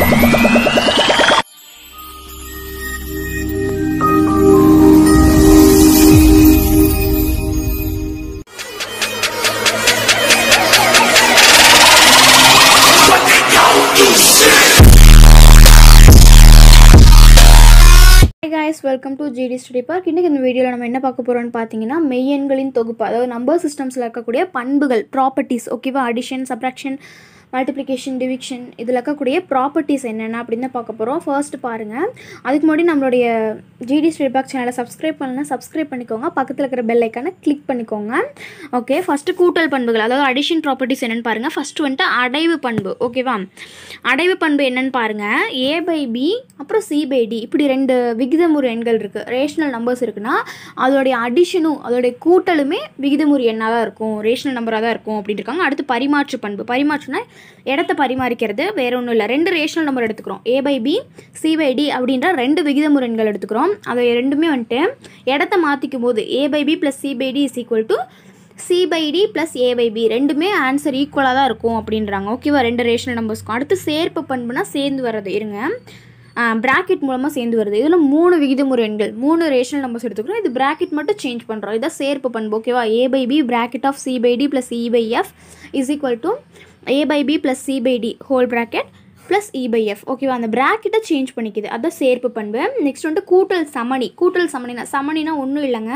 high guys welcome to GT study park இன்றைக்கி இந்த வீடியோவில் நம்ம என்ன பார்க்க போகிறோம்னு பார்த்தீங்கன்னா மெய்யெண்களின் தொகுப்பு அதாவது நம்பர் சிஸ்டம்ஸில் இருக்கக்கூடிய பண்புகள் ப்ராப்பர்ட்டிஸ் ஓகேவா அடிஷன் சப்ராக்ஷன் மல்டிப்ளிகேஷன் டிவிஷன் இதில் இருக்கக்கூடிய ப்ராப்பர்ட்டிஸ் என்னென்ன அப்படின்னு தான் பார்க்க போகிறோம் ஃபர்ஸ்ட் பாருங்கள் அதுக்கு முன்னாடி நம்மளுடைய ஜிடி ஸ்டடி பார்க் சேனலை சப்ஸ்கிரைப் பண்ணலன்னா சப்ஸ்கிரைப் பண்ணிக்கோங்க பக்கத்தில் இருக்கிற பெல் ஐக்கானை கிளிக் பண்ணிக்கோங்க ஓகே ஃபஸ்ட்டு கூட்டல் பண்புகள் அதாவது அடிஷன் ப்ராப்பர்ட்டிஸ் என்னென்னு பாருங்கள் ஃபஸ்ட்டு வந்துட்டு அடைவு பண்பு ஓகேவா அடைவு பண்பு என்னன்னு பாருங்கள் ஏ பை பி அப்புறம் சி பை டி இப்படி ரெண்டு விகிதமுறு எண்கள் இருக்குது ரேஷனல் நம்பர்ஸ் இருக்குன்னா அதோடைய அடிஷனும் அதோடைய கூட்டலுமே விகிதமுறு எண்ணாக தான் இருக்கும் ரேஷனல் நம்பராக தான் இருக்கும் அப்படின்னு இருக்காங்க அடுத்து பரிமாற்று பண்பு பரிமாற்றுனா இடத்த பரிமாறிக்கிறது வேற ஒன்றும் இல்லை ரெண்டு ரேஷனல் நம்பர் எடுத்துக்கிறோம் A by B C by D அப்படின்ற ரெண்டு விகிதமுறு எண்கள் எடுத்துக்கிறோம் அதை ரெண்டுமே வந்துட்டு இடத்த மாற்றிக்கும் போது A by B plus C by D is equal to C by D plus A by B ரெண்டுமே ஆன்சர் ஈக்குவலாக தான் இருக்கும் அப்படின்றாங்க ஓகேவா ரெண்டு ரேஷனல் நம்பர்ஸ்க்கும் அடுத்து சேர்ப்பு பண்புனா சேர்ந்து வர்றது இருங்க பிராக்கெட் மூலமாக சேர்ந்து வருது இதில் மூணு விகிதமுறை எண்கள் மூணு ரேஷனல் நம்பர்ஸ் எடுத்துக்கிறோம் இது பிராக்கெட் மட்டும் சேஞ்ச் பண்ணுறோம் இதான் சேர்ப்பு பண்பு ஓகேவா A by B bracket of C by D plus E by F is equal to A by B plus C by D whole bracket plus E by F ஓகேவா அந்த ப்ராக்கெட்டை சேஞ்ச் பண்ணிக்குது அதான் சேர்ப்பு பண்பு நெக்ஸ்ட் வந்துட்டு கூட்டல் சமணி கூட்டல் சமணினா சமணினா ஒன்றும் இல்லைங்க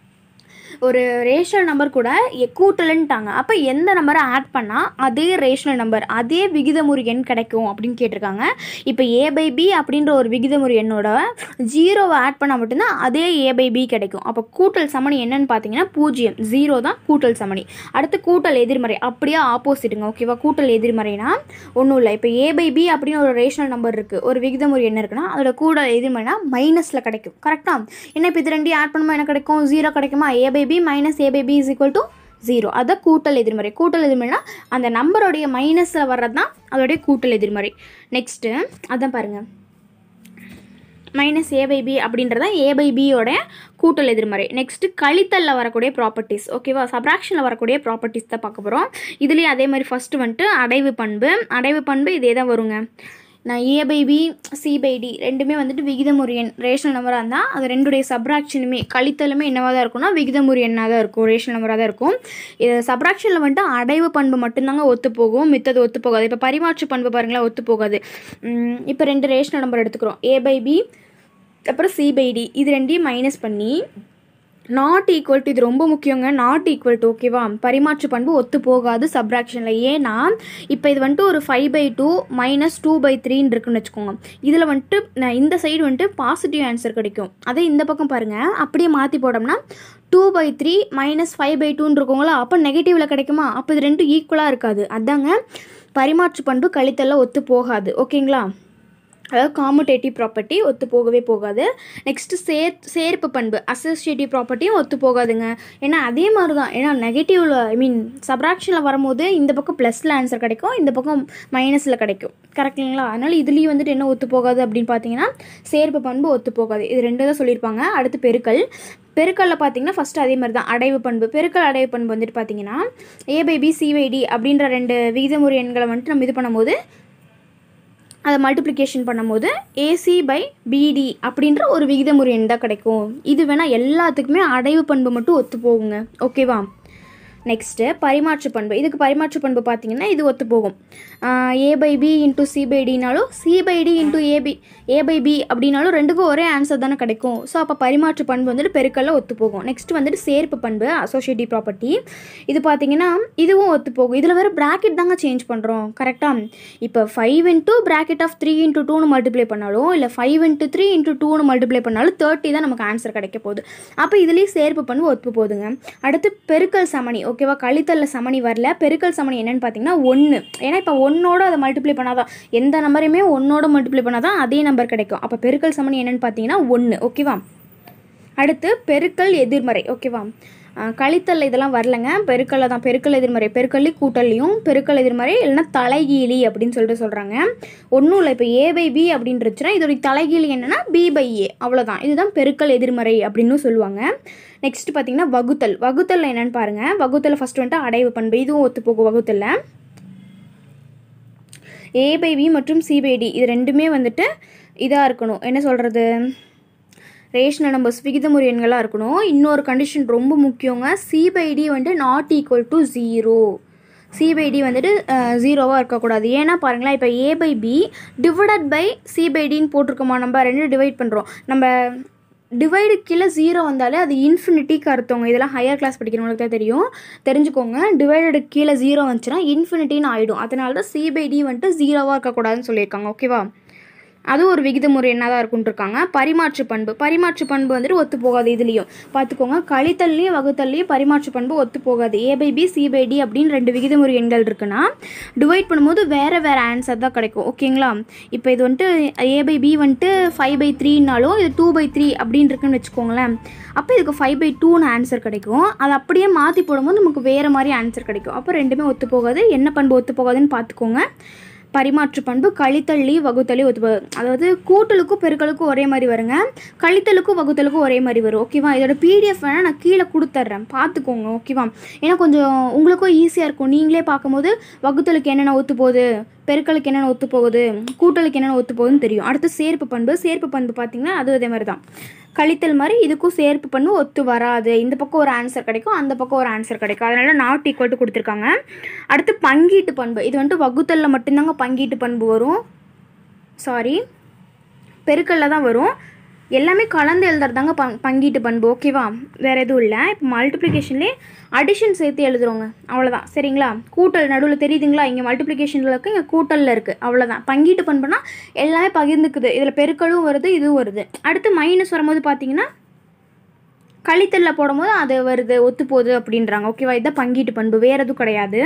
ஒரு ரேஷனல் நம்பர் கூட எ- கூட்டலுன்ட்டாங்க அப்போ எந்த நம்பரை ஆட் பண்ணால் அதே ரேஷனல் நம்பர் அதே விகிதமுறு எண் கிடைக்கும் அப்படின்னு கேட்டிருக்காங்க இப்போ ஏ பை பி அப்படின்ற ஒரு விகிதமுறு எண்ணோட ஜீரோவை ஆட் பண்ணால் மட்டும்தான் அதே ஏ பை பி கிடைக்கும் அப்போ கூட்டல் சமணி என்னன்னு பார்த்தீங்கன்னா பூஜ்ஜியம் ஜீரோ தான் கூட்டல் சமணி அடுத்து கூட்டல் எதிர்மறை அப்படியே ஆப்போசிட்டுங்க ஓகேவா கூட்டல் எதிர்மறைனா ஒன்றும் இல்லை இப்போ ஏ பை பி அப்படின்னு ஒரு ரேஷனல் நம்பர் இருக்குது ஒரு விகிதமுறு எண் இருக்குன்னா அதோட கூட்டல் எதிர்மறைனா மைனஸில் கிடைக்கும் கரெக்டாக என்ன இப்போ இது ரெண்டையும் ஆட் பண்ணும்போது என்ன கிடைக்கும் ஜீரோ கிடைக்குமா A by B minus A by B is equal to zero அதான் கூட்டல் எதிர்மறை கூட்டல் எதிர்மறைனா அந்த நம்பருடைய மைனஸில் வர்றது தான் அதோடைய கூட்டல் எதிர்மறை நெக்ஸ்ட்டு அதான் பாருங்கள் மைனஸ் ஏ பை பி அப்படின்றத ஏ பை பியோட கூட்டல் எதிர்மறை நெக்ஸ்ட்டு கழித்தலில் வரக்கூடிய ப்ராப்பர்ட்டிஸ் ஓகேவா சப்ராக்ஷனில் வரக்கூடிய ப்ராப்பர்ட்டிஸ் தான் பார்க்க போகிறோம் இதுலேயே அதே மாதிரி ஃபஸ்ட்டு வந்துட்டு அடைவு பண்பு அடைவு பண்பு இதே தான் வருங்க நான் A by B C by D ரெண்டுமே வந்துட்டு விகிதமுறு எண் ரேஷனல் நம்பராக இருந்தால் அது ரெண்டுடைய சப்ராக்ஷனுமே கழித்தலுமே என்னவாக தான் இருக்கும்னா விகிதமுறு எண்ணாக தான் இருக்கும் ரேஷனல் நம்பராக தான் இருக்கும் இது சப்ராக்ஷனில் வந்துட்டு அடைவு பண்பு மட்டும்தாங்க ஒத்து போகும் மித்தது ஒத்து போகாது இப்போ பரிமாற்று பண்பு பாருங்களேன் ஒத்து போகாது உம், இப்போ ரெண்டு ரேஷனல் நம்பர் எடுத்துக்கிறோம் ஏ பை பி அப்புறம் சி பை டி இது ரெண்டையும் மைனஸ் பண்ணி நாட் ஈக்குவல் டு இது ரொம்ப முக்கியங்க நாட் ஈக்குவல் டு ஓகேவா பரிமாற்று பண்பு ஒத்து போகாது சப்ராக்ஷனில் ஏன்னா இப்போ இது வந்துட்டு ஒரு five by two minus two by த்ரீன்னு இருக்குன்னு வச்சுக்கோங்க இதில் வந்துட்டு நான் இந்த சைடு வந்துட்டு பாசிட்டிவ் ஆன்சர் கிடைக்கும் அதே இந்த பக்கம் பாருங்கள் அப்படியே மாற்றி போட்டோம்னா two by three minus five by டூன்னு இருக்கோங்களா அப்போ நெகட்டிவில் கிடைக்குமா அப்போ இது ரெண்டும் ஈக்குவலாக இருக்காது அதாங்க பரிமாற்று பண்பு கழித்தல்ல ஒத்து போகாது ஓகேங்களா அதாவது காமுடேட்டிவ் ப்ராப்பர்ட்டி ஒத்து போகவே போகாது நெக்ஸ்ட்டு சேர் சேர்ப்பு பண்பு அசோசியேட்டிவ் ப்ராப்பர்ட்டியும் ஒத்து போகாதுங்க ஏன்னா அதே மாதிரி தான் ஏன்னா நெகட்டிவில் ஐ மீன் சப்ராக்ஷனில் வரும்போது இந்த பக்கம் ப்ளஸில் ஆன்சர் கிடைக்கும் இந்த பக்கம் மைனஸில் கிடைக்கும் கரெக்டுங்களா அதனால் இதுலேயும் வந்துட்டு என்ன ஒத்து போகாது அப்படின்னு பார்த்தீங்கன்னா சேர்ப்பு பண்பு ஒத்து போகாது இது ரெண்டு தான் சொல்லியிருப்பாங்க அடுத்து பெருக்கல் பெருக்கல்ல பார்த்தீங்கன்னா ஃபஸ்ட்டு அதே மாதிரி தான் அடைவு பண்பு பெருக்கல் அடைவு பண்பு வந்துட்டு பார்த்தீங்கன்னா ஏ பை பி சிவைடி அப்படின்ற ரெண்டு விகிதமுறை எண்களை வந்துட்டு நம்ம இது பண்ணும்போது அதை மல்டிப்ளிகேஷன் பண்ணும்போது ஏசி பை பிடி அப்படின்ற ஒரு விகிதமுறை எண் தான் கிடைக்கும் இது வேணால் எல்லாத்துக்குமே அடைவு பண்பு மட்டும் ஒத்து போகுங்க ஓகேவா நெக்ஸ்ட்டு பரிமாற்று பண்பு இதுக்கு பரிமாற்று பண்பு பார்த்தீங்கன்னா இது ஒத்து போகும் A by B into C by டினாலும் C by D into A B A by B அப்படின்னாலும் ரெண்டுக்கும் ஒரே ஆன்சர் தானே கிடைக்கும் ஸோ அப்போ பரிமாற்று பண்பு வந்துட்டு பெருக்கல்ல ஒத்து போகும் நெக்ஸ்ட் வந்துட்டு சேர்ப்பு பண்பு அசோசியேட்டிவ் ப்ராப்பர்ட்டி இது பார்த்தீங்கன்னா இதுவும் ஒத்து போகும் இதில் வேறு ப்ராக்கெட் தாங்க சேஞ்ச் பண்ணுறோம் கரெக்டாக இப்போ five into bracket of three into டூன்னு மல்டிப்ளை பண்ணாலும் இல்லை ஃபைவ் இன்ட்டு த்ரீ இன்ட்டு டூன்னு மல்டிப்ளை பண்ணாலும் தேர்ட்டி தான் நமக்கு ஆன்சர் கிடைக்க போகுது அப்போ இதுலேயும் சேர்ப்பு பண்பு ஒத்து போகுதுங்க அடுத்து பெருக்கல் சமணி ஓகேவா கழித்தல்ல சமணி வரல பெருக்கல் சமணி என்னன்னு பார்த்தீங்கன்னா ஒன்று ஏன்னா இப்போ ஒன்னோட அதை மல்டிப்ளை பண்ணாதான் எந்த நம்பரையுமே ஒன்னோட மல்டிப்ளை பண்ணாதான் அதே நம்பர் கிடைக்கும் அப்போ பெருக்கல் சமணி என்னன்னு பார்த்தீங்கன்னா ஒன்று ஓகேவா அடுத்து பெருக்கல் எதிர்மறை ஓகேவா அஹ் கழித்தல் இதெல்லாம் வரலங்க பெருக்கல்ல தான் பெருக்கல் எதிர்மறை பெருக்கல்லி கூட்டல்லையும் பெருக்கல் எதிர்மறை இல்லைன்னா தலைகீழி அப்படின்னு சொல்லிட்டு சொல்கிறாங்க ஒன்றும் இல்லை இப்போ ஏ பை பி அப்படின்றச்சுன்னா இதோடைய தலைகீழி என்னன்னா பி பை ஏ அவ்வளோதான் இதுதான் பெருக்கல் எதிர்மறை அப்படின்னு சொல்லுவாங்க நெக்ஸ்ட் பார்த்தீங்கன்னா வகுத்தல் வகுத்தல் என்னன்னு பாருங்கள் வகுத்தல் ஃபஸ்ட் வந்துட்டு அடைவு பண்பு இதுவும் ஒத்து போகும் வகுத்தல்ல ஏ பை பி மற்றும் சி பை டி இது ரெண்டுமே வந்துட்டு இதாக இருக்கணும் என்ன சொல்கிறது ரேஷனல் நம்பர்ஸ் விகிதமுறை எண்களாக இருக்கணும் இன்னொரு கண்டிஷன் ரொம்ப முக்கியங்க சி பை டி வந்துட்டு not equal to zero C by D வந்துட்டு ஜீரோவாக இருக்கக்கூடாது ஏன்னா பாருங்களேன் இப்போ A by B divided by C by டின்னு போட்டிருக்கோமா நம்ம ரெண்டு டிவைட் பண்ணுறோம் நம்ம டிவைடு கீழே ஜீரோ வந்தாலே அது இன்ஃபினிட்டிக்கு அர்த்தவங்க இதெல்லாம் ஹையர் கிளாஸ் படிக்கிறவங்களுக்கு தான் தெரியும் தெரிஞ்சுக்கோங்க டிவைடடு கீழே ஜீரோ வந்துச்சுன்னா இன்ஃபினிட்டின்னு ஆகிடும் அதனால தான் சி பை டி வந்துட்டு ஜீரோவாக இருக்கக்கூடாதுன்னு சொல்லியிருக்காங்க ஓகேவா அது ஒரு விகிதமுறை என்ன தான் இருக்குன்னு இருக்காங்க பரிமாற்று பண்பு பரிமாற்று பண்பு வந்துட்டு ஒத்து போகாது இதுலேயும் பார்த்துக்கோங்க கழித்தல்லையும் வகுத்தல்லையும் பரிமாற்று பண்பு ஒத்து போகாது A by B C by D அப்படின்னு ரெண்டு விகிதமுறை எண்கள் இருக்குன்னா டிவைட் பண்ணும்போது வேறு வேறு ஆன்சர் தான் கிடைக்கும் ஓகேங்களா இப்போ இது வந்துட்டு ஏ பை பி வந்துட்டு ஃபைவ் பை த்ரீனாலும் இது டூ பை த்ரீ அப்படின்னு இருக்குன்னு வச்சுக்கோங்களேன் அப்போ இதுக்கு ஃபைவ் பை டூன்னு ஆன்சர் கிடைக்கும் அது அப்படியே மாற்றி போடும்போது நமக்கு வேறு மாதிரி ஆன்சர் கிடைக்கும் அப்போ ரெண்டுமே ஒத்து போகாது என்ன பண்பு ஒத்து போகாதுன்னு பார்த்துக்கோங்க பரிமாற்று பண்பு கழித்தள்ளி வகுத்தள்ளி ஒத்து போகுது அதாவது கூட்டலுக்கும் பெருக்கலுக்கும் ஒரே மாதிரி வருங்க கழித்தலுக்கும் வகுத்தலுக்கும் ஒரே மாதிரி வரும் ஓகேவா இதோட பிடிஎஃப் வேணால் நான் கீழே கொடுத்துட்றேன் பார்த்துக்கோங்க ஓகேவா ஏன்னா கொஞ்சம் உங்களுக்கும் ஈஸியாக இருக்கும் நீங்களே பார்க்கும்போது வகுத்தலுக்கு என்னென்ன ஒத்து போகுது பெருக்கலுக்கு என்னென்ன ஒத்து போகுது கூட்டலுக்கு என்னென்ன ஒத்து போகுதுன்னு தெரியும் அடுத்து சேர்ப்பு பண்பு சேர்ப்பு பண்பு பார்த்தீங்கன்னா அது அதே மாதிரி தான் கழித்தல் மாதிரி இதுக்கும் சேர்ப்பு பண்ணு ஒத்து வராது இந்த பக்கம் ஒரு ஆன்சர் கிடைக்கும் அந்த பக்கம் ஒரு ஆன்சர் கிடைக்கும் அதனால நாட் ஈக்குவல் டு கொடுத்துருக்காங்க அடுத்து பங்கீட்டு பண்பு இது வந்துட்டு வகுத்தலில் மட்டும்தாங்க பங்கீட்டு பண்பு வரும் சாரி பெருக்கல்ல தான் வரும் எல்லாமே கலந்து எழுதுறதாங்க பங் பங்கீட்டு பண்பு ஓகேவா வேறு எதுவும் இல்லை இப்போ மல்டிப்ளிகேஷன்லேயே அடிஷன் சேர்த்து எழுதுறோங்க அவ்வளோதான் சரிங்களா கூட்டல் நடுவில் தெரியுதுங்களா இங்கே மல்டிப்ளிகேஷனில் இருக்குது இங்கே கூட்டலில் இருக்குது அவ்வளோதான் பங்கீட்டு பண்புனா எல்லாமே பகிர்ந்துக்குது இதில் பெருக்கலும் வருது இதுவும் வருது அடுத்து மைனஸ் வரும்போது பார்த்தீங்கன்னா கழித்தலில் போடும்போது அது வருது ஒத்து போகுது அப்படின்றாங்க ஓகேவா இதுதான் பங்கீட்டு பண்பு வேறு எதுவும் கிடையாது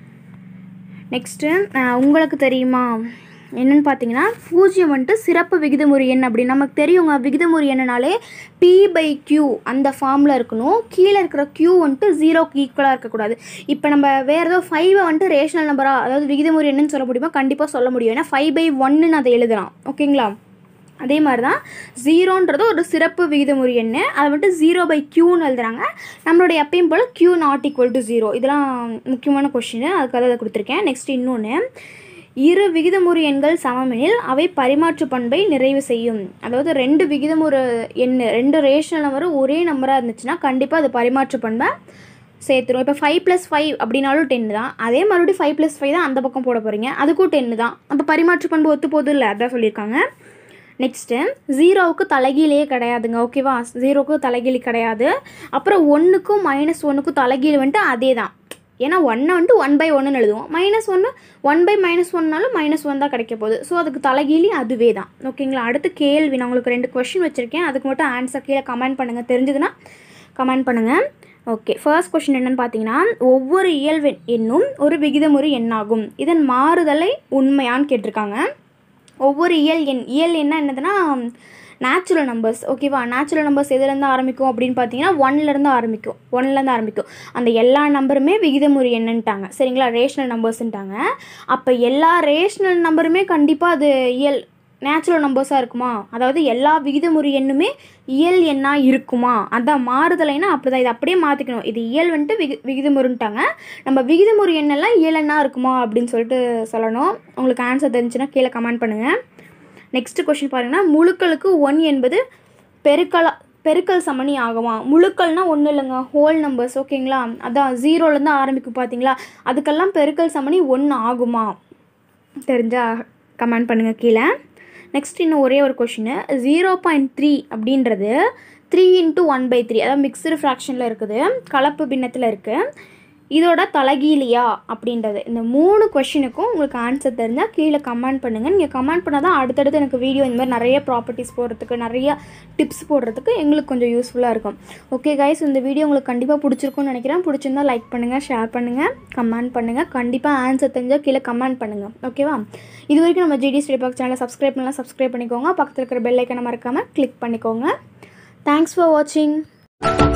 நெக்ஸ்ட்டு உங்களுக்கு தெரியுமா என்னன்னு பார்த்தீங்கன்னா பூஜ்ஜியம் வந்துட்டு சிறப்பு விகிதமுறை எண் அப்படி நமக்கு தெரியுங்க விகிதமுறை எண்ணுனாலே பி பை கியூ அந்த ஃபார்மில் இருக்கணும் கீழே இருக்கிற கியூ வந்துட்டு ஜீரோக்கு ஈக்குவலாக இருக்கக்கூடாது இப்போ நம்ம வேறு ஏதோ ஃபைவை வந்துட்டு ரேஷனல் நம்பராக அதாவது விகிதமுறை என்னன்னு சொல்ல முடியுமா கண்டிப்பாக சொல்ல முடியும் ஏன்னா ஃபைவ் பை ஒன்னுன்னு அதை எழுதலாம் ஓகேங்களா அதே மாதிரி தான் ஜீரோன்றது ஒரு சிறப்பு விகிதமுறை எண் அதை வந்துட்டு ஜீரோ பை க்யூன்னு எழுதுறாங்க நம்மளுடைய எப்பயும் போல் Q not equal to zero இதெல்லாம் முக்கியமான கொஷின் அதுக்காக அதை கொடுத்துருக்கேன் நெக்ஸ்ட் இன்னொன்று இரு விகிதமுறு எண்கள் சமமெனில் அவை பரிமாற்று பண்பை நிறைவு செய்யும் அதாவது ரெண்டு விகிதமுறு எண் ரெண்டு ரேஷனல் நம்பர் ஒரே நம்பராக இருந்துச்சுன்னா கண்டிப்பாக அது பரிமாற்று பண்பை சேர்த்துரும் இப்போ ஃபைவ் ப்ளஸ் ஃபைவ் அப்படின்னாலும் டென் தான் அதே மறுபடியும் ஃபைவ் ப்ளஸ் ஃபைவ் தான் அந்த பக்கம் போட போகிறீங்க அதுக்கும் டென்னு தான் அப்போ பரிமாற்று பண்பு ஒத்து போகுது இல்லை அதான் சொல்லியிருக்காங்க நெக்ஸ்ட்டு ஜீரோவுக்கு தலைகீழே கிடையாதுங்க ஓகேவா ஜீரோவுக்கு தலைகீழ் கிடையாது அப்புறம் ஒன்றுக்கும் மைனஸ் ஒன்றுக்கும் தலைகீழ் வந்துட்டு அதே தான் ஏன்னா ஒன்னை வந்துட்டு ஒன் பை ஒன்னு எழுதுவோம் மைனஸ் ஒன்று ஒன் பை மைனஸ் ஒன்னாலும் மைனஸ் ஒன் தான் கிடைக்க போகுது ஸோ அதுக்கு தலைகீழி அதுவே தான் ஓகேங்களா அடுத்து கேள்வி நான் உங்களுக்கு ரெண்டு கொஷின் வச்சுருக்கேன் அதுக்கு மட்டும் ஆன்சர் கீழே கமெண்ட் பண்ணுங்கள் தெரிஞ்சதுன்னா கமெண்ட் பண்ணுங்கள் ஓகே ஃபர்ஸ்ட் கொஷின் என்னன்னு பார்த்தீங்கன்னா ஒவ்வொரு இயல்பு எண்ணும் ஒரு விகிதமுறை எண்ணாகும் இதன் மாறுதலை உண்மையான்னு கேட்டிருக்காங்க ஒவ்வொரு இயல் எண் இயல் என்ன என்னதுன்னா நேச்சுரல் நம்பர்ஸ் ஓகேவா நேச்சுரல் நம்பர்ஸ் எதுலேருந்து ஆரம்பிக்கும் அப்படின்னு பார்த்தீங்கன்னா ஒன்லேருந்து ஆரம்பிக்கும் ஒன்லேருந்து ஆரம்பிக்கும் அந்த எல்லா நம்பருமே விகிதமுறை என்னன்ட்டாங்க சரிங்களா ரேஷனல் நம்பர்ஸ்ன்ட்டாங்க அப்போ எல்லா ரேஷனல் நம்பருமே கண்டிப்பாக அது இயல் நேச்சுரல் நம்பர்ஸாக இருக்குமா அதாவது எல்லா விகிதமுறை எண்ணுமே இயல் எண்ணாக இருக்குமா அதான் மாறுதலைனா அப்படி தான் இது அப்படியே மாற்றிக்கணும் இது இயல் வந்துட்டு விகி விகிதமுறைன்ட்டாங்க நம்ம விகிதமுறை எண்ணெல்லாம் இயல் எண்ணா இருக்குமா அப்படின்னு சொல்லிட்டு சொல்லணும் உங்களுக்கு ஆன்சர் தெரிஞ்சுன்னா கீழே கமெண்ட் பண்ணுங்கள் நெக்ஸ்ட் கொஷின் பாருங்கன்னா முழுக்களுக்கு ஒன் என்பது பெருக்கலா பெருக்கல் சமணி ஆகுமா முழுக்கள்னா ஒன்றும் இல்லைங்க ஹோல் நம்பர்ஸ் ஓகேங்களா அதான் ஜீரோலேருந்து ஆரம்பிக்கும் பார்த்தீங்களா அதுக்கெல்லாம் பெருக்கல் சமணி ஒன்று ஆகுமா தெரிஞ்சால் கமெண்ட் பண்ணுங்கள் கீழே நெக்ஸ்ட் இன்னும் ஒரே ஒரு கொஷின் ஜீரோ பாயிண்ட் த்ரீ அப்படின்றது three into one by three அதாவது மிக்சடு ஃப்ராக்ஷனில் இருக்குது கலப்பு பின்னத்தில் இருக்குது இதோட தலைகீழியா அப்படின்றது இந்த மூணு கொஷினுக்கும் உங்களுக்கு ஆன்சர் தெரிஞ்சால் கீழே கமெண்ட் பண்ணுங்கள் நீங்கள் கமெண்ட் பண்ணால் தான் அடுத்தடுத்து எனக்கு வீடியோ இந்த மாதிரி நிறைய ப்ராப்பர்ட்டிஸ் போடுறதுக்கு நிறைய டிப்ஸ் போடுறதுக்கு எங்களுக்கு கொஞ்சம் யூஸ்ஃபுல்லாக இருக்கும் ஓகே கைஸ் இந்த வீடியோ உங்களுக்கு கண்டிப்பாக பிடிச்சிருக்கும்னு நினைக்கிறேன் பிடிச்சிருந்தா லைக் பண்ணுங்கள் ஷேர் பண்ணுங்கள் கமெண்ட் பண்ணுங்கள் கண்டிப்பாக ஆன்சர் தெரிஞ்சால் கீழே கமெண்ட் பண்ணுங்கள் ஓகேவா இது வரைக்கும் நம்ம ஜிடி ஸ்டடி பாக் சேனலை சப்ஸ்கிரைப் பண்ணலாம் சப்ஸ்கிரைப் பண்ணிக்கோங்க பக்கத்தில் இருக்கிற பெல் ஐக்கனை மறக்காமல் கிளிக் பண்ணிக்கோங்க தேங்க்ஸ் ஃபார் வாட்சிங்